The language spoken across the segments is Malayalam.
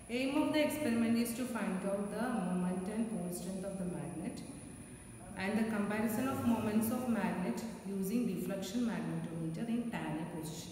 Aim of the experiment is to find out the moment and pole strength of the magnet and the comparison of moments of magnet using deflection magnetometer in tan position.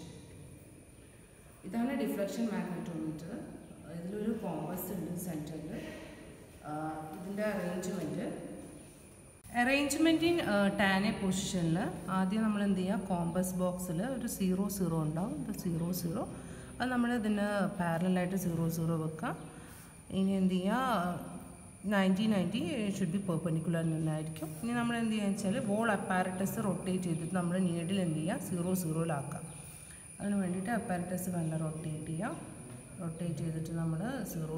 ഇതാണ് ഡിഫ്ലക്ഷൻ മാഗ്നറ്റോമീറ്റർ ഇതിലൊരു കോമ്പസ് ഉണ്ട് സെൻറ്ററിൽ ഇതിൻ്റെ അറേഞ്ച്മെൻറ്റ് അറേഞ്ച്മെൻറ്റ് ഇൻ ടാനെ പൊസിഷനിൽ ആദ്യം നമ്മൾ എന്ത് ചെയ്യുക കോമ്പസ് ബോക്സിൽ ഒരു സീറോ സീറോ ഉണ്ടാവും ഇത് സീറോ സീറോ അത് നമ്മൾ ഇതിന് പാരലായിട്ട് സീറോ സീറോ വെക്കുക ഇനി എന്ത് ചെയ്യുക ninety ninety should be perpendicular നിന്നായിരിക്കും ഇനി നമ്മൾ എന്ത് ചെയ്യുക വെച്ചാൽ ബോൾ അപ്പാരറ്റസ് റൊട്ടേറ്റ് ചെയ്തിട്ട് നമ്മൾ നീഡിൽ എന്ത് ചെയ്യുക സീറോ സീറോയിലാക്കുക അതിന് വേണ്ടിയിട്ട് അപ്പാരറ്റസ് നല്ല റൊട്ടേറ്റ് ചെയ്യുക റൊട്ടേറ്റ് ചെയ്തിട്ട് നമ്മൾ സീറോ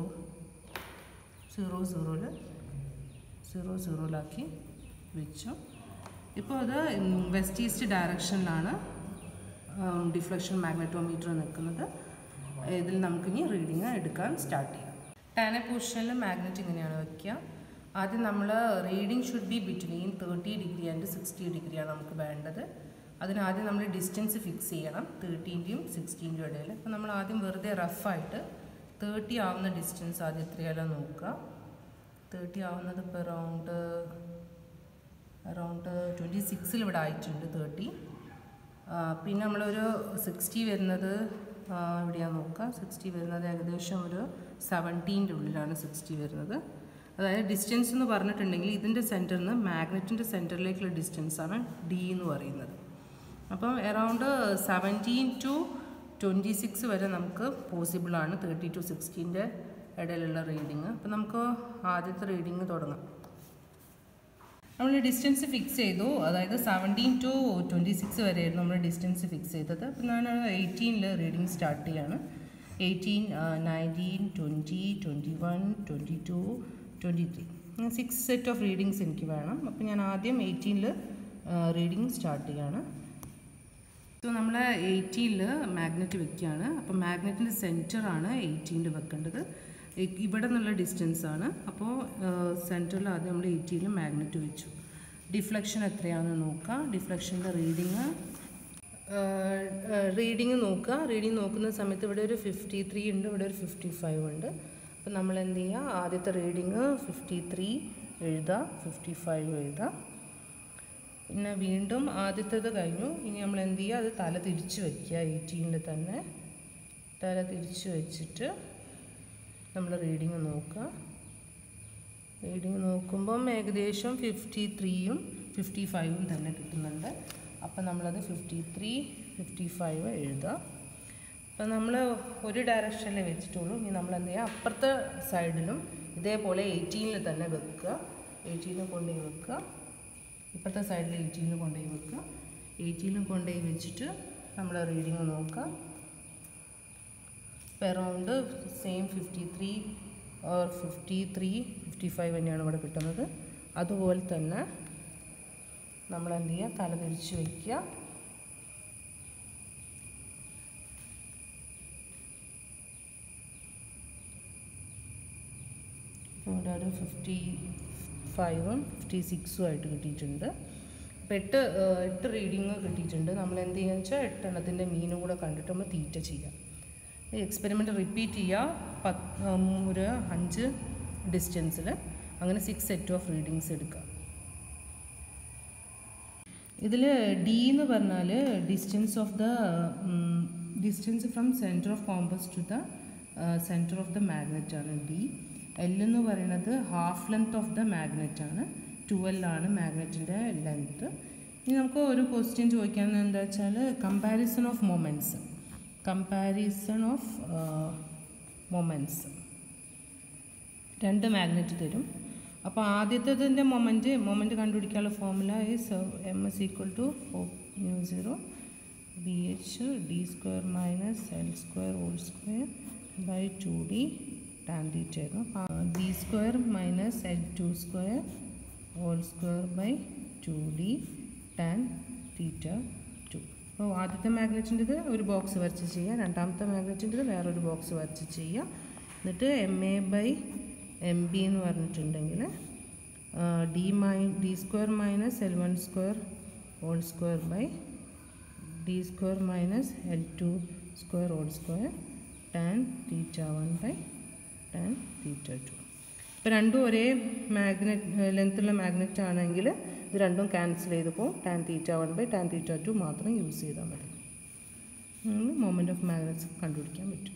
സീറോ സീറോയിൽ സീറോ സീറോയിലാക്കി വെച്ചു ഇപ്പോൾ അത് വെസ്റ്റ് ഈസ്റ്റ് ഡയറക്ഷനിലാണ് ഡിഫ്ലക്ഷൻ മാഗ്നറ്റോമീറ്റർ നിൽക്കുന്നത് ഇതിൽ നമുക്കിനി റീഡിങ് എടുക്കാൻ സ്റ്റാർട്ട് ചെയ്യാം ടാനെ പൊസിഷനിൽ മാഗ്നറ്റ് ഇങ്ങനെയാണ് വയ്ക്കുക ആദ്യം നമ്മൾ reading should be between thirty degree and sixty ഡിഗ്രിയാണ് നമുക്ക് വേണ്ടത് അതിനാദ്യം നമ്മൾ ഡിസ്റ്റൻസ് ഫിക്സ് ചെയ്യണം തേർട്ടീൻ്റെയും സിക്സ്റ്റീൻ്റെയും ഇടയിൽ അപ്പോൾ നമ്മൾ ആദ്യം വെറുതെ റഫായിട്ട് തേർട്ടി ആവുന്ന ഡിസ്റ്റൻസ് ആദ്യം എത്രയാലോ നോക്കുക തേർട്ടി ആവുന്നത് ഇപ്പോൾ അറൗണ്ട് അറൗണ്ട് ട്വൻറ്റി സിക്സിൽ ഇവിടെ ആയിട്ടുണ്ട് തേർട്ടി പിന്നെ നമ്മളൊരു സിക്സ്റ്റി വരുന്നത് എവിടെയാണ് നോക്കുക സിക്സ്റ്റി വരുന്നത് ഏകദേശം ഒരു സെവൻറ്റീൻ്റെ ഉള്ളിലാണ് സിക്സ്റ്റി വരുന്നത് അതായത് ഡിസ്റ്റൻസ് എന്ന് പറഞ്ഞിട്ടുണ്ടെങ്കിൽ ഇതിൻ്റെ സെൻറ്ററിൽ നിന്ന് മാഗ്നറ്റിൻ്റെ സെൻറ്ററിലേക്കുള്ള ഡിസ്റ്റൻസാണ് ഡി എന്ന് പറയുന്നത് അപ്പം around seventeen to twenty six വരെ നമുക്ക് പോസിബിളാണ് തേർട്ടി ടു സിക്സ്റ്റീൻ്റെ ഇടയിലുള്ള റീഡിങ് അപ്പം നമുക്ക് ആദ്യത്തെ റീഡിങ് തുടങ്ങാം നമ്മൾ ഡിസ്റ്റൻസ് ഫിക്സ് ചെയ്തു അതായത് സെവൻറ്റീൻ ടു ട്വൻറ്റി സിക്സ് വരെയായിരുന്നു നമ്മൾ ഡിസ്റ്റൻസ് ഫിക്സ് ചെയ്തത് അപ്പം ഞാൻ എയ്റ്റീനിൽ റീഡിങ് സ്റ്റാർട്ട് ചെയ്യാണ് eighteen nineteen twenty twenty one twenty two twenty three six set of readings എനിക്ക് വേണം അപ്പം ഞാൻ ആദ്യം എയ്റ്റീനിൽ റീഡിങ് സ്റ്റാർട്ട് ചെയ്യാണ് സോ നമ്മൾ എയ്റ്റീനിൽ മാഗ്നറ്റ് വെക്കുകയാണ് അപ്പോൾ മാഗ്നറ്റിൻ്റെ സെൻറ്ററാണ് എയ്റ്റീനിൽ വെക്കേണ്ടത് ഇവിടെ നിന്നുള്ള ഡിസ്റ്റൻസ് ആണ് അപ്പോൾ സെൻറ്ററിൽ ആദ്യം നമ്മൾ എയ്റ്റീനിൽ മാഗ്നറ്റ് വെച്ചു ഡിഫ്ലക്ഷൻ എത്രയാണെന്ന് നോക്കുക ഡിഫ്ലക്ഷൻ്റെ റീഡിങ് റീഡിങ് നോക്കുക റീഡിങ് നോക്കുന്ന സമയത്ത് ഇവിടെ ഒരു ഫിഫ്റ്റി ത്രീ ഉണ്ട് ഇവിടെ ഒരു ഫിഫ്റ്റി ഫൈവ് ഉണ്ട് അപ്പോൾ നമ്മൾ എന്ത് ചെയ്യുക ആദ്യത്തെ റീഡിങ് ഫിഫ്റ്റി ത്രീ എഴുതുക ഫിഫ്റ്റി ഫൈവ് എഴുതുക പിന്നെ വീണ്ടും ആദ്യത്തേത് കഴിഞ്ഞു ഇനി നമ്മൾ എന്ത് ചെയ്യുക അത് തല തിരിച്ച് വയ്ക്കുക എയ്റ്റീനിൽ തന്നെ തല തിരിച്ച് വെച്ചിട്ട് നമ്മൾ റീഡിങ് നോക്കുക റീഡിങ് നോക്കുമ്പം ഏകദേശം ഫിഫ്റ്റി ത്രീയും ഫിഫ്റ്റി ഫൈവും തന്നെ കിട്ടുന്നുണ്ട് അപ്പം നമ്മളത് ഫിഫ്റ്റി ത്രീ ഫിഫ്റ്റി ഫൈവ് എഴുതുക അപ്പം നമ്മൾ ഒരു ഡയറക്ഷനിൽ വെച്ചിട്ടുള്ളൂ ഇനി നമ്മൾ എന്ത് ചെയ്യുക അപ്പുറത്തെ സൈഡിലും ഇതേപോലെ എയ്റ്റീനിൽ തന്നെ വെക്കുക എയ്റ്റീനിൽ കൊണ്ടുപോയി വെക്കുക ഇപ്പോഴത്തെ സൈഡിൽ എയ്റ്റീനിൽ കൊണ്ടുപോയി വെക്കുക എയ്റ്റീനിൽ കൊണ്ടുപോയി വെച്ചിട്ട് നമ്മൾ റീഡിങ് നോക്കുക ഇപ്പോൾ around same fifty three or fifty three fifty five തന്നെയാണ് ഇവിടെ കിട്ടുന്നത് അതുപോലെ തന്നെ നമ്മൾ എന്ത് ചെയ്യുക തല തിരിച്ച് വയ്ക്കുക ഇവിടെ ഒരു ഫിഫ്റ്റി ഫൈവും ഫിഫ്റ്റി സിക്സും ആയിട്ട് കിട്ടിയിട്ടുണ്ട് അപ്പോൾ എട്ട് എട്ട് റീഡിങ് കിട്ടിയിട്ടുണ്ട് നമ്മൾ എന്ത് ചെയ്യുക വെച്ചാൽ എട്ടെണ്ണത്തിൻ്റെ മീനും കൂടെ കണ്ടിട്ട് നമ്മൾ തീറ്റ ചെയ്യാം ഈ എക്സ്പെരിമെൻ്റ് റിപ്പീറ്റ് ചെയ്യുക പത്ത് ഒരു അഞ്ച് ഡിസ്റ്റൻസിൽ അങ്ങനെ സിക്സ് സെറ്റ് ഓഫ് റീഡിങ്സ് എടുക്കുക ഇതിൽ ഡി എന്ന് പറഞ്ഞാൽ distance of the distance from centre of compass to the centre of the magnet ആണ് ഡി എൽ എന്ന് പറയുന്നത് half length of the magnet ആണ് ട്വൽവ് ആണ് മാഗ്നറ്റിൻ്റെ ലെങ്ത്ത് ഇനി നമുക്ക് ഒരു ക്വസ്റ്റ്യൻ ചോദിക്കാൻ എന്താ വെച്ചാൽ comparison of moments comparison of moments രണ്ട് മാഗ്നറ്റ് തരും അപ്പോൾ ആദ്യത്തേതിൻ്റെ മൊമെൻറ്റ് മൊമെൻറ്റ് കണ്ടുപിടിക്കാനുള്ള formula is M S equal to four mu zero B H D square minus L square whole square by two D tan theta ആയിരുന്നു B square minus L two square whole square by two D tan theta two അപ്പോൾ ആദ്യത്തെ മാഗ്നറ്റിൻ്റെത് ഒരു ബോക്സ് വരച്ച് ചെയ്യുക രണ്ടാമത്തെ മാഗ്നറ്റിൻ്റെത് വേറൊരു ബോക്സ് വരച്ച് ചെയ്യുക എന്നിട്ട് M A by M B എന്ന് പറഞ്ഞിട്ടുണ്ടെങ്കിൽ D my D square minus L one square whole square by D square minus L two square whole square tan theta one by tan theta two ഇപ്പോൾ രണ്ടും ഒരേ മാഗ്നറ്റ് ലെങ്ത്തുള്ള മാഗ്നറ്റ് ആണെങ്കിൽ ഇത് രണ്ടും ക്യാൻസൽ ചെയ്തപ്പോൾ tan theta one by tan theta two മാത്രം യൂസ് ചെയ്താൽ മതി മൊമെൻറ്റ് ഓഫ് മാഗ്നറ്റ്സ് കണ്ടുപിടിക്കാൻ പറ്റും